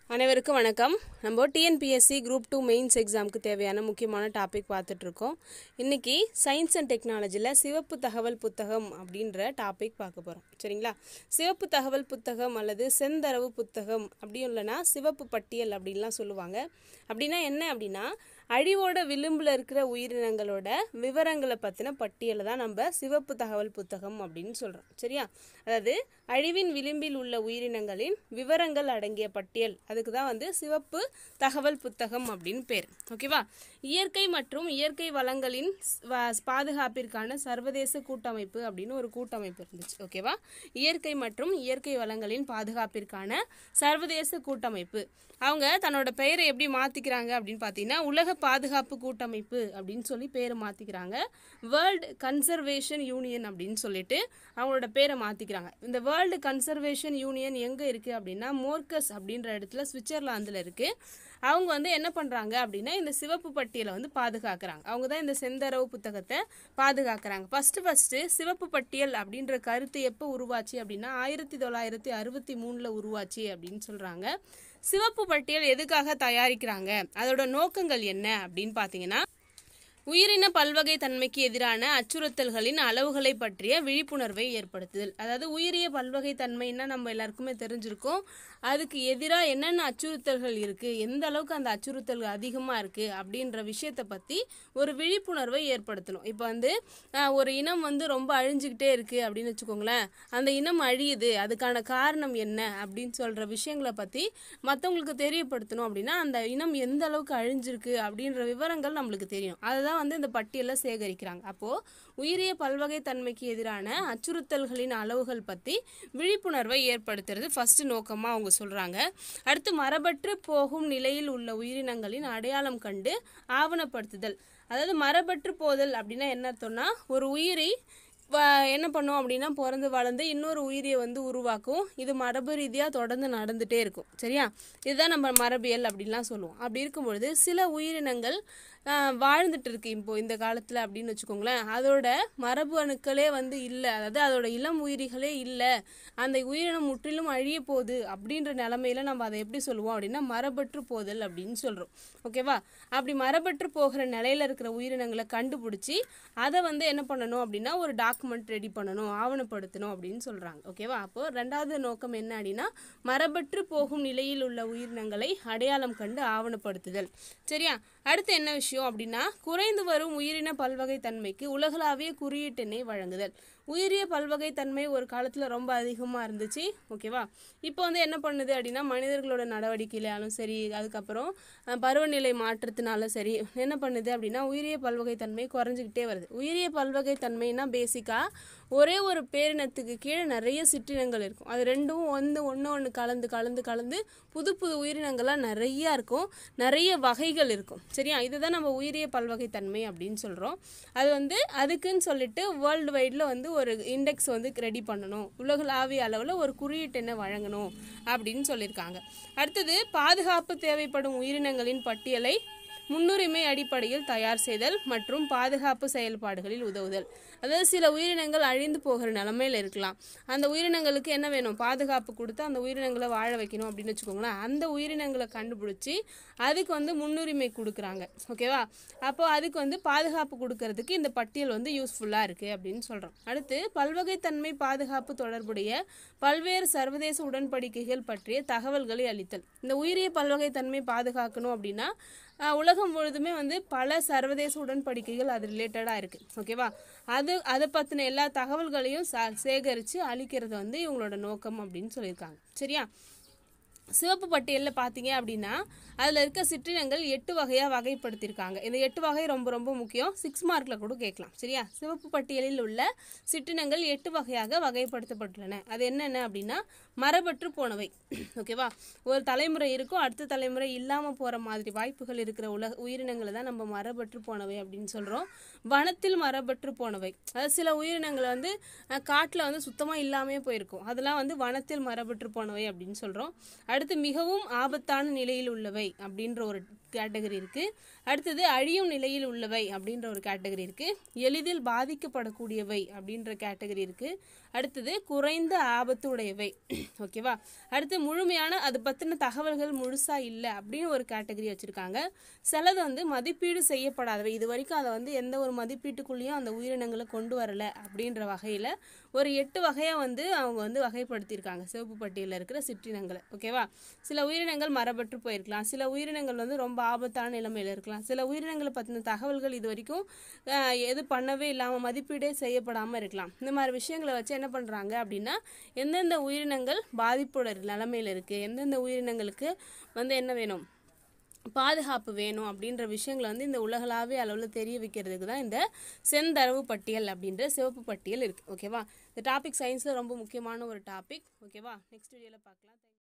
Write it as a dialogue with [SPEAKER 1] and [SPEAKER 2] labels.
[SPEAKER 1] அனைவருக்கும் வணக்கம் நம்ம டிஎன்பிஎஸ்சி குரூப் டூ மெயின்ஸ் எக்ஸாமுக்கு தேவையான முக்கியமான டாபிக் பார்த்துட்ருக்கோம் இன்றைக்கி சயின்ஸ் அண்ட் டெக்னாலஜியில் சிவப்பு தகவல் புத்தகம் அப்படின்ற டாபிக் பார்க்க போகிறோம் சரிங்களா சிவப்பு தகவல் புத்தகம் அல்லது செந்தரவு புத்தகம் அப்படியும் இல்லைன்னா சிவப்பு பட்டியல் அப்படின்லாம் சொல்லுவாங்க அப்படின்னா என்ன அப்படின்னா அழிவோட விளிம்பில் இருக்கிற உயிரினங்களோட விவரங்களை பற்றின பட்டியலை தான் நம்ம சிவப்பு தகவல் புத்தகம் அப்படின்னு சொல்கிறோம் சரியா அதாவது அழிவின் விளிம்பில் உள்ள உயிரினங்களின் விவரங்கள் அடங்கிய பட்டியல் அதுக்கு தான் வந்து சிவப்பு தகவல் புத்தகம் அப்படின்னு பேர் ஓகேவா இயற்கை மற்றும் இயற்கை வளங்களின் ஸ்- வ- பாதுகாப்பிற்கான சர்வதேச கூட்டமைப்பு அப்படின்னு ஒரு கூட்டமைப்பு இருந்துச்சு ஓகேவா இயற்கை மற்றும் இயற்கை வளங்களின் பாதுகாப்பிற்கான சர்வதேச கூட்டமைப்பு அவங்க தன்னோட பெயரை எப்படி மாற்றிக்கிறாங்க அப்படின்னு பார்த்தீங்கன்னா உலக பாதுகாப்பு கூட்டமைப்பு அப்படின்னு சொல்லி பேரை மாற்றிக்கிறாங்க வேர்ல்டு கன்சர்வேஷன் யூனியன் அப்படின்னு சொல்லிட்டு அவங்களோட பேரை மாற்றிக்கிறாங்க இந்த வேர்ல்டு கன்சர்வேஷன் யூனியன் எங்கே இருக்குது அப்படின்னா மோர்க்கஸ் அப்படின்ற இடத்துல சுவிட்சர்லாந்தில் இருக்குது அவங்க வந்து என்ன பண்ணுறாங்க அப்படின்னா இந்த சிவப்பு பட்டியலை வந்து பாதுகாக்கிறாங்க அவங்க தான் இந்த செந்தரவு புத்தகத்தை பாதுகாக்கிறாங்க ஃபஸ்ட்டு ஃபஸ்ட்டு சிவப்பு பட்டியல் அப்படின்ற கருத்து எப்போ உருவாச்சு அப்படின்னா ஆயிரத்தி தொள்ளாயிரத்தி அறுபத்தி மூணில் உருவாச்சு அப்படின்னு சொல்கிறாங்க சிவப்பு பட்டியல் எதுக்காக தயாரிக்கிறாங்க அதோட நோக்கங்கள் என்ன அப்படின்னு பார்த்தீங்கன்னா உயிரின பல்வகை தன்மைக்கு எதிரான அச்சுறுத்தல்களின் அளவுகளை பற்றிய விழிப்புணர்வை ஏற்படுத்துதல் அதாவது உயிரிய பல்வகை தன்மைன்னா நம்ம எல்லாருக்குமே தெரிஞ்சிருக்கோம் அதுக்கு எதிராக என்னென்ன அச்சுறுத்தல்கள் இருக்குது எந்த அளவுக்கு அந்த அச்சுறுத்தல்கள் அதிகமாக இருக்குது அப்படின்ற விஷயத்தை பற்றி ஒரு விழிப்புணர்வை ஏற்படுத்தணும் இப்போ வந்து ஆஹ், ஒரு இனம் வந்து ரொம்ப அழிஞ்சுக்கிட்டே இருக்குது அப்படின்னு வச்சுக்கோங்களேன் அந்த இனம் அழியுது அதுக்கான காரணம் என்ன அப்படின்னு சொல்கிற விஷயங்களை பற்றி மற்றவங்களுக்கு தெரியப்படுத்தணும் அப்படின்னா அந்த இனம் எந்த அளவுக்கு அழிஞ்சிருக்கு அப்படின்ற விவரங்கள் நம்மளுக்கு தெரியும் அதை தான் வந்து இந்த பட்டியலில் சேகரிக்கிறாங்க அப்போது உயிரிய பல்வகை தன்மைக்கு எதிரான அச்சுறுத்தல்களின் அளவுகள் பற்றி விழிப்புணர்வை ஏற்படுத்துறது ஃபர்ஸ்ட் நோக்கமாக அவங்க சொல்கிறாங்க அடுத்து மரபற்று போகும் நிலையில் உள்ள உயிரினங்களின் அடையாளம் கண்டு ஆவணப்படுத்துதல் அதாவது மரபற்று போதல் அப்படின்னா என்ன அர்த்தம்னா ஒரு உயிரி வ- என்ன பண்ணும் அப்படின்னா பிறந்து வளர்ந்து இன்னொரு உயிரியை வந்து உருவாக்கும் இது மரபு ரீதியாக தொடர்ந்து நடந்துகிட்டே இருக்கும் சரியா இதுதான் நம்ம மரபியல் அப்படின்லாம் சொல்லுவோம் அப்படி இருக்கும் பொழுது சில உயிரினங்கள் ஆஹ், வாழ்ந்துட்டு இருக்கு இப்போ இந்த காலத்தில் அப்படின்னு வச்சுக்கோங்களேன் அதோட மரபு அணுக்களே வந்து இல்லை அதாவது அதோட இளம் உயிரிகளே இல்லை அந்த உயிரினம் முற்றிலும் அழிய போகுது அப்படின்ற நிலமையில நம்ம அதை எப்படி சொல்லுவோம் அப்படின்னா மரபற்று போதல் அப்படின்னு சொல்கிறோம் ஓகேவா அப்படி மரபற்று போகிற நிலையில இருக்கிற உயிரினங்களை கண்டுபிடிச்சி அதை வந்து என்ன பண்ணணும் அப்படின்னா ஒரு டாக்குமெண்ட் ரெடி பண்ணணும் ஆவணப்படுத்தணும் அப்படின்னு சொல்கிறாங்க ஓகேவா அப்போ ரெண்டாவது நோக்கம் என்ன அப்படின்னா மரபற்று போகும் நிலையில் உள்ள உயிரினங்களை அடையாளம் கண்டு ஆவணப்படுத்துதல் சரியா அடுத்து என்ன விஷயம் அப்படின்னா குறைந்து வரும் உயிரின பல்வகை தன்மைக்கு உலகளாவிய குறியீட்டினை வழங்குதல் உயிரிய பல்வகை தன்மை ஒரு காலத்தில் ரொம்ப அதிகமாக இருந்துச்சு ஓகேவா இப்போ வந்து என்ன பண்ணுது அப்படின்னா மனிதர்களோட நடவடிக்கையிலாலும் சரி அதுக்கப்புறம் அஹ், பருவநிலை மாற்றத்தினாலும் சரி என்ன பண்ணுது அப்படின்னா உயிரிய பல்வகை தன்மை குறைஞ்சிக்கிட்டே வருது உயிரிய பல்வகை தன்மைனா பேசிக்காக ஒரே ஒரு பேரினத்துக்கு கீழே நிறைய சிற்றினங்கள் இருக்கும் அது ரெண்டும் வந்து ஒன்று ஒன்று கலந்து கலந்து கலந்து புது புது உயிரினங்கள்லாம் நிறையா இருக்கும் நிறைய வகைகள் இருக்கும் சரியா இதுதான் நம்ம உயிரிய பல்வகை தன்மை அப்படின்னு சொல்கிறோம் அது வந்து அதுக்குன்னு சொல்லிட்டு வேர்ல்டு வைடில் வந்து ஒரு இண்டெக்ஸ் வந்து ரெடி பண்ணணும் உலகளாவிய அளவில் ஒரு குறியீட்டு என்ன வழங்கணும் அப்படின்னு சொல்லியிருக்காங்க அடுத்தது பாதுகாப்பு தேவைப்படும் உயிரினங்களின் பட்டியலை முன்னுரிமை அடிப்படையில் தயார் செய்தல் மற்றும் பாதுகாப்பு செயல்பாடுகளில் உதவுதல் அதாவது சில உயிரினங்கள் அழிந்து போகிற நிலமையில இருக்கலாம் அந்த உயிரினங்களுக்கு என்ன வேணும் பாதுகாப்பு கொடுத்து அந்த உயிரினங்களை வாழ வைக்கணும் அப்படின்னு வச்சுக்கோங்களேன் அந்த உயிரினங்களை கண்டுபிடிச்சி அதுக்கு வந்து முன்னுரிமை கொடுக்குறாங்க ஓகேவா அப்போ அதுக்கு வந்து பாதுகாப்பு கொடுக்கறதுக்கு இந்த பட்டியல் வந்து யூஸ்ஃபுல்லாக இருக்குது அப்படின்னு சொல்கிறோம் அடுத்து பல்வகைத்தன்மை பாதுகாப்பு தொடர்புடைய பல்வேறு சர்வதேச உடன்படிக்கைகள் பற்றிய தகவல்களை அளித்தல் இந்த உயிரிய பல்வகைத்தன்மை பாதுகாக்கணும் அப்படின்னா ஆஹ், உலகம் முழுதுமே வந்து பல சர்வதேச உடன்படிக்கைகள் அது ரிலேட்டடாக இருக்குது ஓகேவா அது அதை பற்றின எல்லா தகவல்களையும் சா சேகரித்து அளிக்கிறது வந்து இவங்களோட நோக்கம் அப்படின்னு சொல்லியிருக்காங்க சரியா சிவப்பு பட்டியலில் பார்த்தீங்க அப்படின்னா அதில் இருக்க சிற்றினங்கள் எட்டு வகையாக வகைப்படுத்தியிருக்காங்க இந்த எட்டு வகை ரொம்ப ரொம்ப முக்கியம் சிக்ஸ் மார்க்கில் கூட கேட்கலாம் சரியா சிவப்பு பட்டியலில் உள்ள சிற்றினங்கள் எட்டு வகையாக வகைப்படுத்தப்பட்டுள்ளன அது என்னென்ன அப்படின்னா மரபற்று போனவை ஓகேவா ஒரு தலைமுறை இருக்கும் அடுத்த தலைமுறை இல்லாமல் போகிற மாதிரி வாய்ப்புகள் இருக்கிற உலக உயிரினங்களை தான் நம்ம மரபற்று போனவை அப்படின்னு சொல்கிறோம் வனத்தில் மரபற்று போனவை அதாவது சில உயிரினங்களை வந்து காட்டில் வந்து சுத்தமாக இல்லாமே போயிருக்கும் அதெல்லாம் வந்து வனத்தில் மரபற்று போனவை அப்படின்னு சொல்கிறோம் அடுத்து மிகவும் ஆபத்தான நிலையில் உள்ளவை அப்படின்ற ஒரு கேட்டகரி இருக்கு அடுத்தது அழியும் நிலையில் உள்ளவை அப்படின்ற ஒரு கேட்டகரி இருக்கு எளிதில் பாதிக்கப்படக்கூடியவை அப்படின்ற கேட்டகரி இருக்கு அடுத்தது குறைந்த ஆபத்து உடையவை ஓகேவா அடுத்து முழுமையான அது பற்றின தகவல்கள் முழுசா இல்லை அப்படின்னு ஒரு கேட்டகரி வச்சிருக்காங்க சிலது வந்து மதிப்பீடு செய்யப்படாதவை இது வரைக்கும் அதை வந்து எந்த ஒரு மதிப்பீட்டுக்குள்ளேயும் அந்த உயிரினங்களை கொண்டு வரல அப்படின்ற வகையில் ஒரு எட்டு வகையாக வந்து அவங்க வந்து வகைப்படுத்தியிருக்காங்க சிவப்பு பட்டியலில் இருக்கிற சிற்றினங்களை ஓகேவா சில உயிரினங்கள் மரபற்று போயிருக்கலாம் சில உயிரினங்கள் வந்து ரொம்ப ஆபத்தான நிலைமையில் இருக்கலாம் சில உயிரினங்களை பற்றின தகவல்கள் இது வரைக்கும் ஆஹ், எது பண்ணவே இல்லாமல் மதிப்பீடே செய்யப்படாமல் இருக்கலாம் இந்த மாதிரி விஷயங்களை வச்சு என்ன பண்ணுறாங்க அப்படின்னா எந்தெந்த உயிரினங்கள் பாதிப்போட நிலைமையில் இருக்குது எந்தெந்த உயிரினங்களுக்கு வந்து என்ன வேணும் பாதுகாப்பு வேணும் அப்படின்ற விஷயங்களை வந்து இந்த உலகளாவிய அளவில் தெரிய வைக்கிறதுக்கு தான் இந்த செந்தரவு பட்டியல் அப்படின்ற சிவப்பு பட்டியல் இருக்குது ஓகேவா இந்த டாபிக் சயின்ஸில் ரொம்ப முக்கியமான ஒரு டாபிக் ஓகேவா நெக்ஸ்ட் வீடியோவில் பார்க்கலாம்